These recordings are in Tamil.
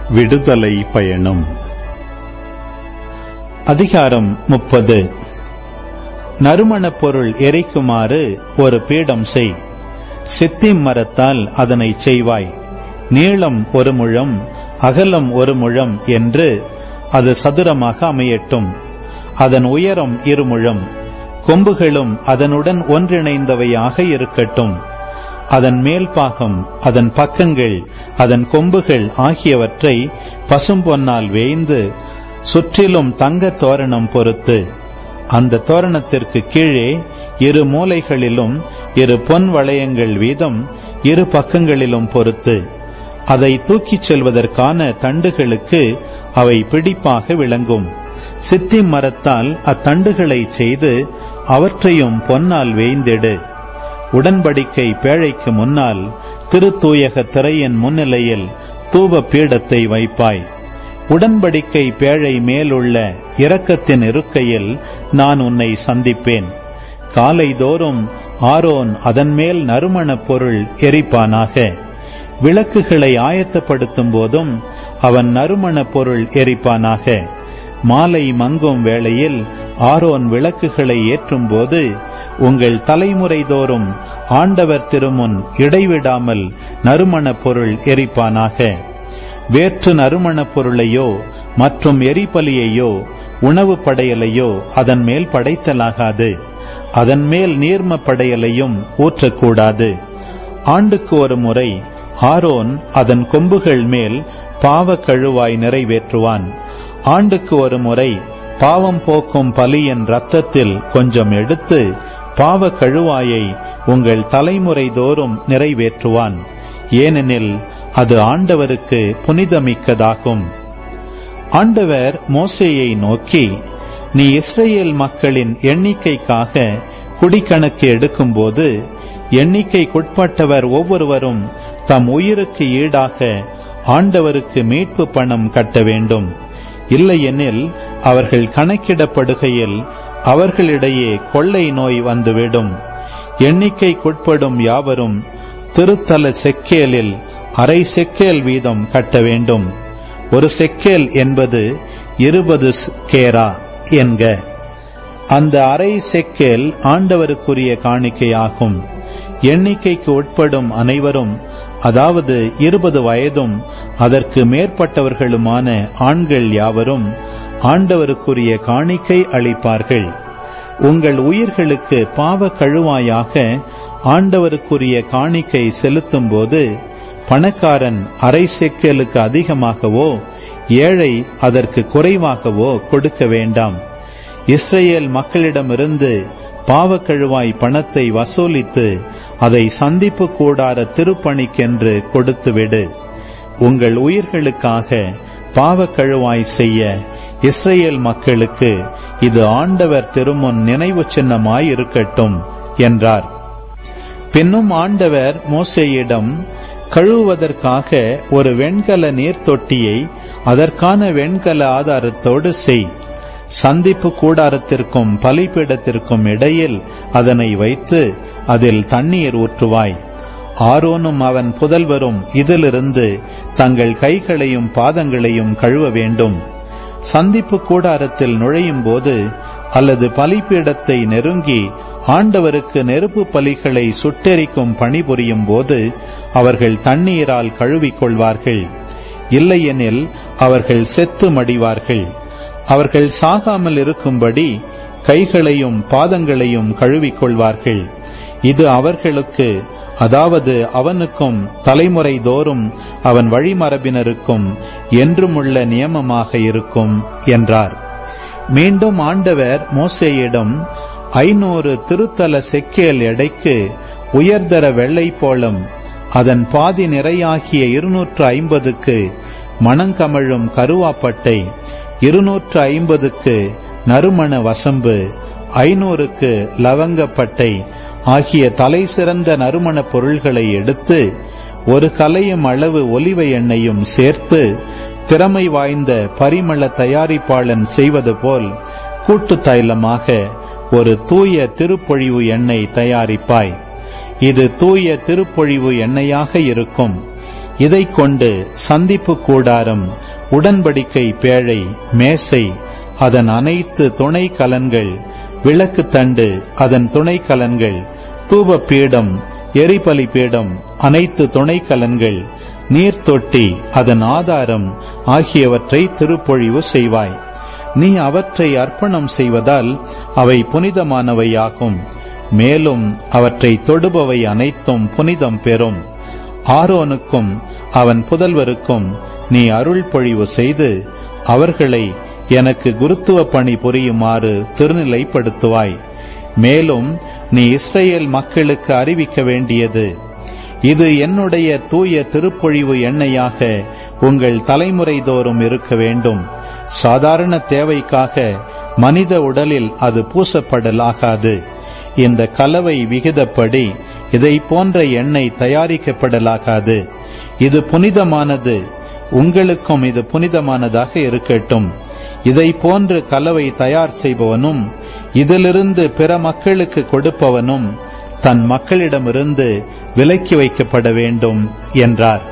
விடுதலை பயணம் அதிகாரம் முப்பது நறுமணப் பொருள் எரிக்குமாறு ஒரு பீடம் செய் சித்திம் மரத்தால் அதனை செய்வாய் நீளம் ஒரு முழம் அகலம் ஒரு முழம் என்று அது சதுரமாக அமையட்டும் அதன் உயரம் இருமுழம் கொம்புகளும் அதனுடன் ஒன்றிணைந்தவையாக இருக்கட்டும் அதன் மேல் பாகம் அதன் பக்கங்கள் அதன் கொம்புகள் ஆகியவற்றை பசும்பொன்னால் வேய்ந்து சுற்றிலும் தங்க தோரணம் பொறுத்து அந்த தோரணத்திற்கு கீழே இரு மூலைகளிலும் இரு பொன் வளையங்கள் வீதம் இரு பக்கங்களிலும் பொறுத்து அதை தூக்கிச் செல்வதற்கான தண்டுகளுக்கு அவை பிடிப்பாக விளங்கும் சித்தி மரத்தால் அத்தண்டுகளை செய்து அவற்றையும் பொன்னால் வேய்ந்திடு உடன்படிக்கை பேழைக்கு முன்னால் திருத்தூயக திரையின் முன்னிலையில் தூப பீடத்தை வைப்பாய் உடன்படிக்கை பேழை மேலுள்ள இரக்கத்தின் இருக்கையில் நான் உன்னை சந்திப்பேன் காலைதோறும் ஆரோன் அதன் மேல் நறுமணப் பொருள் எரிப்பானாக விளக்குகளை ஆயத்தப்படுத்தும் போதும் அவன் நறுமணப் பொருள் எரிப்பானாக மாலை மங்கும் வேளையில் ஆரோன் விளக்குகளை ஏற்றும்போது உங்கள் தலைமுறை தோறும் ஆண்டவர் திருமுன் இடைவிடாமல் நறுமணப் பொருள் எரிப்பானாக வேற்று நறுமணப் பொருளையோ மற்றும் எரிபலியையோ உணவு படையலையோ அதன் மேல் படைத்தலாகாது அதன் மேல் நீர்ம படையலையும் ஊற்றக்கூடாது ஆண்டுக்கு ஒரு முறை ஆரோன் அதன் கொம்புகள் மேல் பாவ கழுவாய் நிறைவேற்றுவான் ஆண்டுக்கு ஒரு முறை பாவம் போக்கும் பலியின் ரத்தத்தில் கொஞ்சம் எடுத்து பாவ கழுவாயை உங்கள் தலைமுறை தோறும் நிறைவேற்றுவான் ஏனெனில் அது ஆண்டவருக்கு புனிதமிக்கதாகும் ஆண்டவர் மோசேயை நோக்கி நீ இஸ்ரேல் மக்களின் எண்ணிக்கைக்காக குடிக்கணக்கு எடுக்கும்போது எண்ணிக்கைக்குட்பட்டவர் ஒவ்வொருவரும் தம் உயிருக்கு ஈடாக ஆண்டவருக்கு மீட்பு பணம் கட்ட வேண்டும் இல்லையெனில் அவர்கள் கணக்கிடப்படுகையில் அவர்களிடையே கொள்ளை நோய் வந்துவிடும் எண்ணிக்கைக்குட்படும் யாவரும் திருத்தல செக்கேலில் அரை செக்கேல் வீதம் கட்ட வேண்டும் ஒரு செக்கேல் என்பது இருபது கேரா என்க அந்த அரை செக்கேல் ஆண்டவருக்குரிய காணிக்கையாகும் எண்ணிக்கைக்கு உட்படும் அனைவரும் அதாவது இருபது வயதும் அதற்கு மேற்பட்டவர்களுமான ஆண்கள் யாவரும் ஆண்டவருக்குரிய காணிக்கை அளிப்பார்கள் உங்கள் உயிர்களுக்கு பாவ கழுவாயாக ஆண்டவருக்குரிய காணிக்கை செலுத்தும் போது பணக்காரன் அரை செக்கலுக்கு அதிகமாகவோ ஏழை அதற்கு குறைவாகவோ கொடுக்க வேண்டாம் இஸ்ரேல் மக்களிடமிருந்து பாவக்கழுவாய் பணத்தை வசூலித்து அதை சந்திப்பு கூடார திருப்பணிக்கென்று கொடுத்துவிடு உங்கள் உயிர்களுக்காக பாவக்கழுவாய் செய்ய இஸ்ரேல் மக்களுக்கு இது ஆண்டவர் திருமுன் நினைவு சின்னமாய் இருக்கட்டும் என்றார் பின்னும் ஆண்டவர் மோசேயிடம் கழுவுவதற்காக ஒரு வெண்கல நீர் தொட்டியை அதற்கான வெண்கல ஆதாரத்தோடு செய் சந்திப்பு கூடாரத்திற்கும் பலிப்பீடத்திற்கும் இடையில் அதனை வைத்து அதில் தண்ணீர் ஊற்றுவாய் ஆரோனும் அவன் புதல்வரும் இதிலிருந்து தங்கள் கைகளையும் பாதங்களையும் கழுவ வேண்டும் சந்திப்பு கூடாரத்தில் நுழையும் போது அல்லது பலிப்பீடத்தை நெருங்கி ஆண்டவருக்கு நெருப்பு பலிகளை சுட்டெரிக்கும் பணிபுரியும் போது அவர்கள் தண்ணீரால் கழுவிக்கொள்வார்கள் இல்லையெனில் அவர்கள் செத்து மடிவார்கள் அவர்கள் சாகாமல் இருக்கும்படி கைகளையும் பாதங்களையும் கழுவிக்கொள்வார்கள் இது அவர்களுக்கு அதாவது அவனுக்கும் தலைமுறை தோறும் அவன் வழிமரபினருக்கும் என்றுமுள்ள நியமமாக இருக்கும் என்றார் மீண்டும் ஆண்டவர் மோசேயிடம் ஐநூறு திருத்தல செக்கேல் எடைக்கு உயர்தர வெள்ளை போலம் அதன் பாதி நிறையாகிய இருநூற்று ஐம்பதுக்கு மணங்கமழும் கருவாப்பட்டை இருநூற்று ஐம்பதுக்கு நறுமண வசம்பு ஐநூறுக்கு லவங்கப்பட்டை ஆகிய தலை சிறந்த நறுமண பொருள்களை எடுத்து ஒரு கலையும் அளவு ஒலிவ எண்ணெயும் சேர்த்து திறமை வாய்ந்த பரிமள தயாரிப்பாளன் செய்வது போல் கூட்டு தைலமாக ஒரு தூய திருப்பொழிவு எண்ணெய் தயாரிப்பாய் இது தூய திருப்பொழிவு எண்ணெயாக இருக்கும் இதைக் கொண்டு சந்திப்பு கூடாரம் உடன்படிக்கை பேழை மேசை அதன் அனைத்து துணை கலன்கள் விளக்கு தண்டு அதன் துணை கலன்கள் தூப பீடம் எரிபலி பீடம் அனைத்து துணை கலன்கள் நீர்த்தொட்டி அதன் ஆதாரம் ஆகியவற்றை திருப்பொழிவு செய்வாய் நீ அவற்றை அர்ப்பணம் செய்வதால் அவை புனிதமானவையாகும் மேலும் அவற்றை தொடுபவை அனைத்தும் புனிதம் பெறும் ஆரோனுக்கும் அவன் புதல்வருக்கும் நீ அருள் பொழிவு செய்து அவர்களை எனக்கு குருத்துவ பணி புரியுமாறு திருநிலைப்படுத்துவாய் மேலும் நீ இஸ்ரேல் மக்களுக்கு அறிவிக்க வேண்டியது இது என்னுடைய தூய திருப்பொழிவு எண்ணெயாக உங்கள் தலைமுறை தோறும் இருக்க வேண்டும் சாதாரண தேவைக்காக மனித உடலில் அது பூசப்படலாகாது இந்த கலவை விகிதப்படி இதை போன்ற எண்ணெய் தயாரிக்கப்படலாகாது இது புனிதமானது உங்களுக்கும் இது புனிதமானதாக இருக்கட்டும் இதை போன்று கலவை தயார் செய்பவனும் இதிலிருந்து பிற மக்களுக்கு கொடுப்பவனும் தன் மக்களிடமிருந்து விலக்கி வைக்கப்பட வேண்டும் என்றார்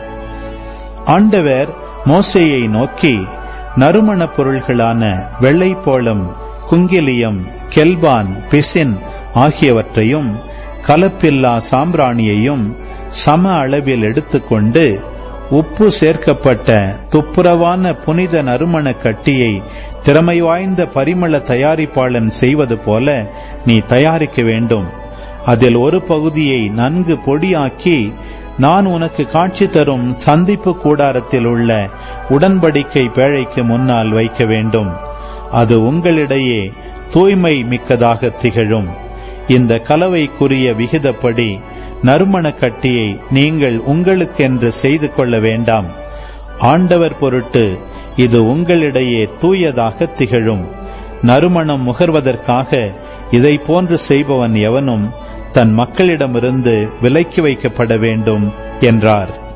ஆண்டவர் மோசேயை நோக்கி நறுமணப் பொருள்களான வெள்ளைப்போளம் குங்கிலியம் கெல்பான் பிசின் ஆகியவற்றையும் கலப்பில்லா சாம்பிராணியையும் சம அளவில் எடுத்துக்கொண்டு உப்பு சேர்க்கப்பட்ட துப்புரவான புனித நறுமண கட்டியை திறமை வாய்ந்த பரிமள தயாரிப்பாளன் செய்வது போல நீ தயாரிக்க வேண்டும் அதில் ஒரு பகுதியை நன்கு பொடியாக்கி நான் உனக்கு காட்சி தரும் சந்திப்பு கூடாரத்தில் உள்ள உடன்படிக்கை பேழைக்கு முன்னால் வைக்க வேண்டும் அது உங்களிடையே தூய்மை மிக்கதாக திகழும் இந்த கலவைக்குரிய விகிதப்படி நறுமண கட்டியை நீங்கள் உங்களுக்கென்று செய்து கொள்ள வேண்டாம் ஆண்டவர் பொருட்டு இது உங்களிடையே தூயதாக திகழும் நறுமணம் முகர்வதற்காக இதை போன்று செய்பவன் எவனும் தன் மக்களிடமிருந்து விலக்கி வைக்கப்பட வேண்டும் என்றார்